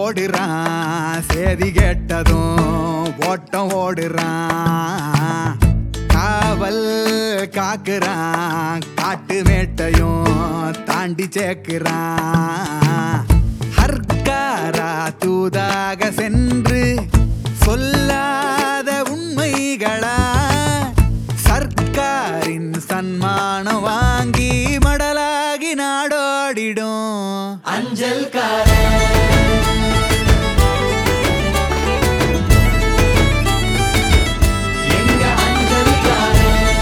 ஓடுறான் சேதி கேட்டதும் ஓட்டம் ஓடுறான் காவல் காக்குறான் காட்டு மேட்டையும் தாண்டி சேர்க்கிறான் ஹர்காரா தூதாக சென்று சொல்லாத உண்மைகளா சர்க்காரின் சன்மானம் வாங்கி மடலாகி நாடோடிடும் எங்க அஞ்சல்காரன்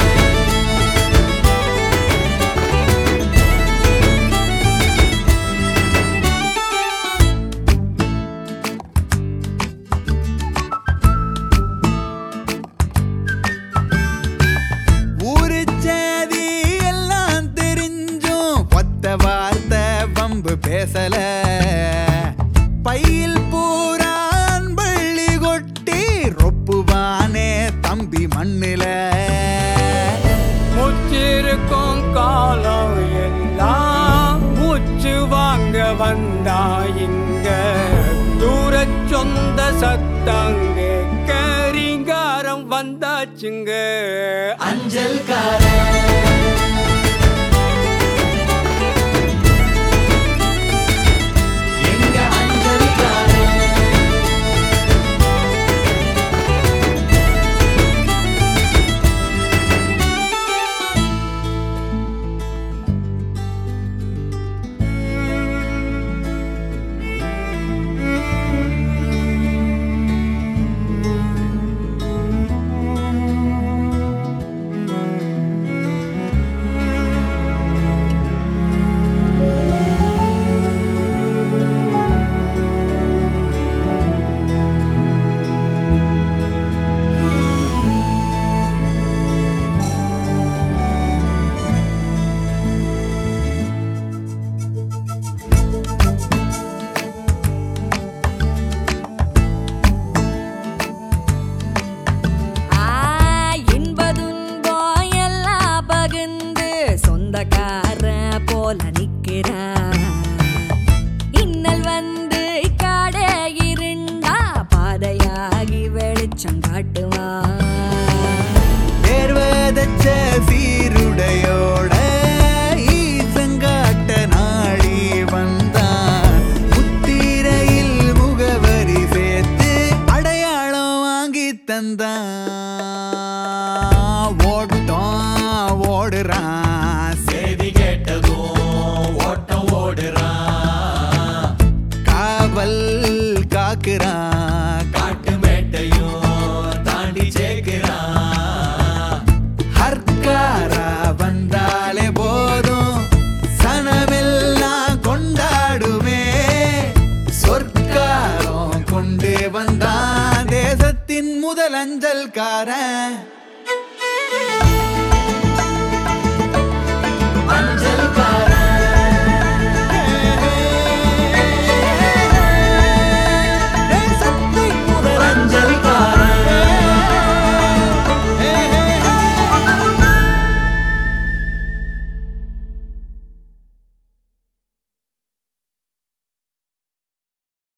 ஊரு சேதி எல்லாம் தெரிஞ்சும் ஒத்த வார்த்தை வம்பு பேசல பையில் பூரான் பள்ளி கொட்டி ரொப்புவானே தம்பி மண்ணில முச்சிருக்கும் காலம் எல்லாம் மூச்சு வாங்க வந்தா இங்க தூர சொந்த சத்தங்க கரிங்காரம் வந்தாச்சுங்க அஞ்சல்காரன் எங்க அஞ்சல்காரன் ஆ, இன்பதுன்பம் எல்லாம் பகிர்ந்து சொந்தக்கார போல நிக்கிறா இன்னல் வந்து காடே இருண்டா பாதையாகி வெளிச்சம் காட்டுவா தேர்வதச்ச சீருடையோட ஈசங்காட்ட நாடி வந்தான் முத்திரையில் முகவரி சேர்த்து அடையாளம் வாங்கி தந்தான் ஓட்டம் ஓடுறான் செய்தி கேட்டதும் ஓட்டம் ஓடுறான் காவல் காக்குறான் காட்டு மேட்டையும் தாண்டி சேர்க்கிறான் ஹர்காரா வந்தாலே போதும் சனமெல்லாம் கொண்டாடுமே சொற்காரம் கொண்டு வந்தான் தேசத்தின் முதல் அஞ்சல்காரன்